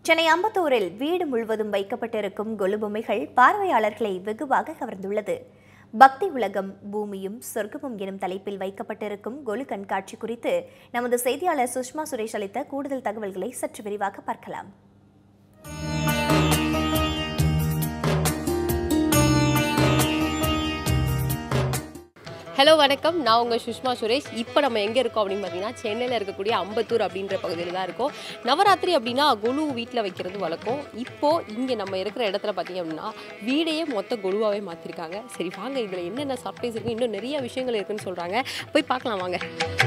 சென்னை அம்பத்தூரில் வீடு முழுவதும் வைக்கப்பட்டிருக்கும் கொலு பொம்மைகள் பார்வையாளர்களை வெகுவாக கவர்ந்துள்ளது பக்தி உலகம் பூமியும் சொர்க்கமும் எனும் தலைப்பில் வைக்கப்பட்டிருக்கும் கொலு கண்காட்சி குறித்து நமது செய்தியாளர் சுஷ்மா சுரேஷ் அளித்த கூடுதல் தகவல்களை சற்று விரிவாக பார்க்கலாம் ஹலோ வணக்கம் நான் உங்கள் சுஷ்மா சுரேஷ் இப்போ நம்ம எங்கே இருக்கோம் அப்படின்னு பார்த்தீங்கன்னா சென்னையில் இருக்கக்கூடிய அம்பத்தூர் அப்படின்ற பகுதியில் தான் இருக்கோம் நவராத்திரி அப்படின்னா குழு வீட்டில் வைக்கிறது வழக்கம் இப்போது இங்கே நம்ம இருக்கிற இடத்துல பார்த்தீங்க அப்படின்னா வீடையே மொத்த குழுவாகவே மாற்றிருக்காங்க சரி வாங்க இதில் என்னென்ன சர்ப்ரைஸ் இருக்குது இன்னும் நிறைய விஷயங்கள் இருக்குன்னு சொல்கிறாங்க போய் பார்க்கலாம் வாங்க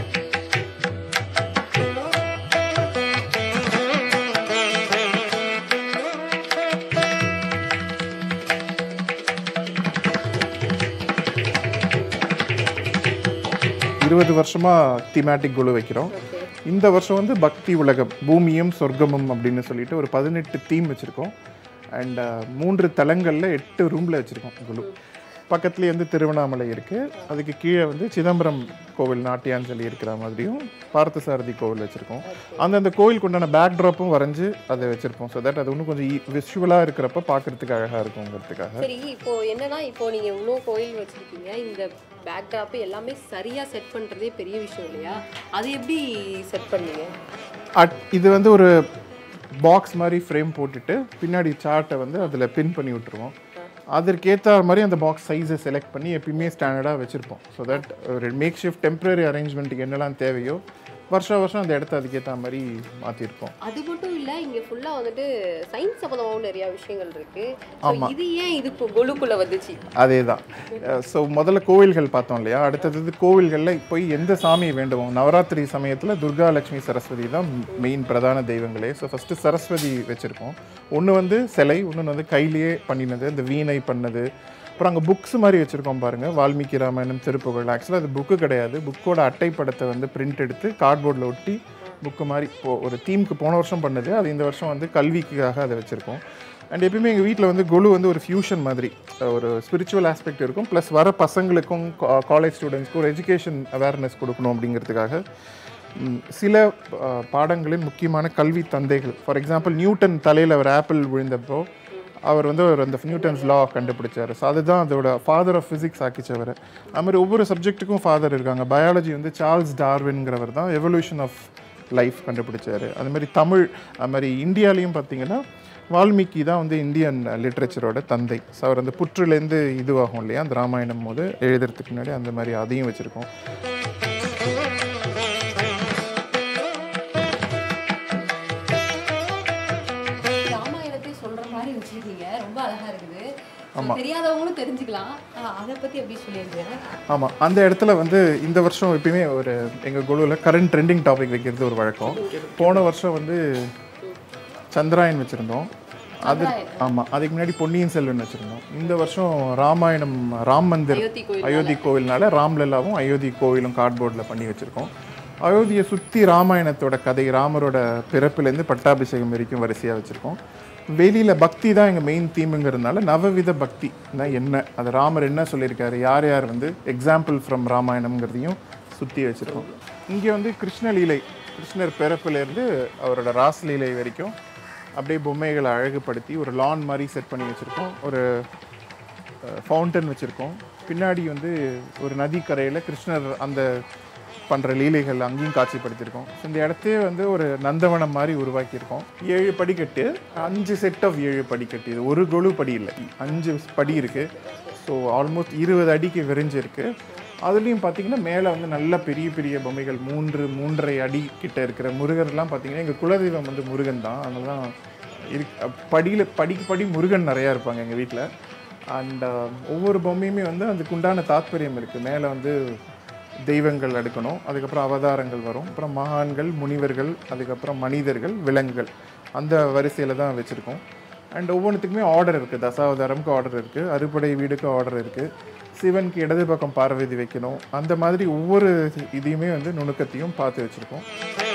இருபது வருஷமாக தீமேட்டிக் குழு வைக்கிறோம் இந்த வருஷம் வந்து பக்தி உலகம் பூமியும் சொர்க்கமும் அப்படின்னு சொல்லிட்டு ஒரு பதினெட்டு தீம் வச்சுருக்கோம் அண்ட் மூன்று தலங்களில் எட்டு ரூமில் வச்சுருக்கோம் குழு பக்கத்துலேயே வந்து திருவண்ணாமலை இருக்குது அதுக்கு கீழே வந்து சிதம்பரம் கோவில் நாட்டியாஞ்சலி இருக்கிற மாதிரியும் பார்த்தசாரதி கோவில் வச்சுருக்கோம் அந்தந்த கோவிலுக்கு உண்டான பேக் ட்ராப்பும் வரைஞ்சி அதை வச்சுருப்போம் ஸோ தட் அது இன்னும் கொஞ்சம் விஷுவலாக இருக்கிறப்ப பார்க்குறதுக்கு அழகாக இருக்குங்கிறதுக்காக சரி இப்போ என்னன்னா இப்போ நீங்கள் இவ்வளோ கோயில் வச்சுருக்கீங்க இந்த பேக்டாப்பு எல்லாமே சரியாக செட் பண்ணுறதே பெரிய விஷயம் இல்லையா அது எப்படி செட் பண்ணீங்க அட் இது வந்து ஒரு பாக்ஸ் மாதிரி ஃப்ரேம் போட்டுட்டு பின்னாடி சார்ட்டை வந்து அதில் பின் பண்ணி விட்டுருவோம் அதற்கேற்ற மாதிரி அந்த பாக்ஸ் சைஸை செலக்ட் பண்ணி எப்பயுமே ஸ்டாண்டர்டாக வச்சுருப்போம் ஸோ தட் ஒரு மேக் ஷிஃப்ட் டெம்பரரி அரேஞ்ச்மெண்ட்டுக்கு என்னெல்லாம் தேவையோ வருஷம் வருஷம் அந்த இடத்த அதுக்கேற்ற மாதிரி மாற்றிருப்போம் அது மட்டும் இல்ல இங்க ஃபுல்லா வந்துட்டு சயின்ஸ் சம்பந்தமாவும் நிறைய விஷயங்கள் இருக்கு So, இது ஏன் இது கு- கொலுக்குள்ள வந்துச்சு அதே தான் ஸோ முதல்ல கோவில்கள் பார்த்தோம் இல்லையா அடுத்தது கோவில்களில் போய் எந்த சாமியை வேண்டுவோம் நவராத்திரி சமயத்தில் துர்கா லட்சுமி சரஸ்வதி தான் மெயின் பிரதான தெய்வங்களே ஸோ ஃபஸ்ட்டு சரஸ்வதி வச்சுருக்கோம் ஒன்று வந்து சிலை இன்னொன்று வந்து கையிலேயே பண்ணினது இந்த வீணை பண்ணது அப்புறம் அங்கே புக்ஸ் மாதிரி வச்சுருக்கோம் பாருங்கள் வால்மீகி ராமாயணம் திருப்புகழ் ஆக்சுவலாக அது புக்கு கிடையாது புக்கோட அட்டைப்படத்தை வந்து பிரிண்ட் எடுத்து கார்ட்போர்டில் ஒட்டி புக்கு மாதிரி இப்போ ஒரு தீமுக்கு போன வருஷம் பண்ணது அது இந்த வருஷம் வந்து கல்விக்காக அதை வச்சுருக்கோம் அண்ட் எப்பயுமே எங்கள் வீட்டில் வந்து கொலு வந்து ஒரு ஃபியூஷன் மாதிரி அஹ் ஒரு ஸ்பிரிச்சுவல் ஆஸ்பெக்ட் இருக்கும் ப்ளஸ் வர பசங்களுக்கும் காலேஜ் ஸ்டூடெண்ட்ஸ்க்கும் ஒரு எஜுகேஷன் அவேர்னஸ் கொடுக்கணும் அப்படிங்கிறதுக்காக ம், சில அஹ், பாடங்களின் முக்கியமான கல்வி தந்தைகள் ஃபார் எக்ஸாம்பிள் நியூட்டன் தலையில் ஒரு ஆப்பிள் விழுந்தப்போ அவர் வந்து ஒரு அந்த நியூட்டன்ஸ் லா கண்டுபிடிச்சார் ஸோ அதுதான் அதோட ஃபாதர் ஆஃப் ஃபிசிக்ஸ் ஆக்கிச்சவர் அது மாதிரி ஒவ்வொரு சப்ஜெக்ட்டுக்கும் ஃபாதர் இருக்காங்க பயாலஜி வந்து சார்ல்ஸ் டார்வின்ங்கிறவர் தான் எவல்யூஷன் ஆஃப் லைஃப் கண்டுபிடிச்சாரு அது மாதிரி தமிழ் அது மாதிரி இந்தியாலையும் பார்த்தீங்கன்னா வால்மீகி தான் வந்து இந்தியன் லிட்ரேச்சரோட தந்தை ஸோ அவர் அந்த புற்றுலேருந்து இதுவாகும் இல்லையா அந்த ராமாயணம் போது எழுதுறதுக்கு முன்னாடி அந்த மாதிரி அதையும் வச்சுருக்கோம் ராமாயணத்தை சொல்ற மாதிரி வச்சிருக்கீங்க ரொம்ப அழகா இருக்குது So, தெரியாதவங்களும் தெரிஞ்சுக்கலாம் ஆஹ், அதை பத்தி எப்படி சொல்லியிருக்கீங்க ஆமாம் அந்த இடத்துல வந்து இந்த வருஷம் எப்பயுமே ஒரு எங்கள் குழுவில் கரண்ட் ட்ரெண்டிங் டாபிக் வைக்கிறது ஒரு வழக்கம் போன வருஷம் வந்து சந்திராயன் வச்சுருந்தோம் அது ஆமாம் அதுக்கு முன்னாடி பொன்னியின் செல்வன் வச்சுருந்தோம் இந்த வருஷம் ராமாயணம் ராம் மந்திர் அயோத்தி கோயில் அயோத்தி கோவில்னால ராம்லல்லாவும் அயோத்தி கோவிலும் கார்ட்போர்டில் பண்ணி வச்சுருக்கோம் அயோத்தியை சுற்றி ராமாயணத்தோட கதை ராமரோட பிறப்புலேருந்து பட்டாபிஷேகம் வரைக்கும் வரிசையாக வச்சுருக்கோம் வெளியில் பக்தி தான் எங்கள் மெயின் தீமுங்கிறதுனால நவவித பக்தினா என்ன அது ராமர் என்ன சொல்லியிருக்காரு யார் யார் வந்து எக்ஸாம்பிள் ஃப்ரம் ராமாயணம்ங்கிறதையும் சுற்றி வச்சுருக்கோம் இங்கே வந்து கிருஷ்ணலீலை கிருஷ்ணர் பிறப்புலேருந்து அவரோட ராஸ்லீலை வரைக்கும் அப்படியே பொம்மைகளை அழகுபடுத்தி ஒரு லான் மாதிரி செட் பண்ணி வச்சுருக்கோம் ஒரு ஃபவுண்டன் வச்சுருக்கோம் பின்னாடி வந்து ஒரு நதி கரையில் கிருஷ்ணர் அந்த பண்ணுற லீலைகள் அங்கேயும் காட்சிப்படுத்தியிருக்கோம் So, இந்த இடத்தையே வந்து ஒரு நந்தவனம் மாதிரி உருவாக்கியிருக்கோம் ஏழு படிக்கட்டு அஞ்சு செட் ஆஃப் ஏழு படிக்கட்டு இது ஒரு கொலு படி இல்லை அஞ்சு படி இருக்குது ஸோ ஆல்மோஸ்ட் இருபது அடிக்கு விரிஞ்சிருக்கு அதுலேயும் பார்த்தீங்கன்னா மேலே வந்து நல்ல பெரிய பெரிய பொம்மைகள் மூன்று மூன்றரை அடி கிட்ட இருக்கிற முருகர்லாம் பார்த்தீங்கன்னா எங்கள் குலதெய்வம் வந்து முருகன் தான் அதனால தான் இருக்கு படியில் படிக்கு படி முருகன் நிறையா இருப்பாங்க எங்கள் வீட்டில் அண்ட் ஒவ்வொரு பொம்மையுமே வந்து அதுக்கு உண்டான தாத்பரியம் இருக்குது மேலே வந்து தெய்வங்கள் அடுக்கணும் அதுக்கப்புறம் அவதாரங்கள் வரும் அப்புறம் மகான்கள் முனிவர்கள் அதுக்கப்புறம் மனிதர்கள் விலங்குகள் அந்த வரிசையில் தான் வச்சுருக்கோம் அண்ட் ஒவ்வொன்றுத்துக்குமே ஆர்டர் இருக்குது தசாவதாரம்க்கு ஆர்டர் இருக்குது அறுபடை வீடுக்கு ஆர்டர் இருக்குது சிவனுக்கு இடது பக்கம் பார்வதி வைக்கணும் அந்த மாதிரி ஒவ்வொரு இதையுமே வந்து நுணுக்கத்தையும் பார்த்து வச்சுருக்கோம்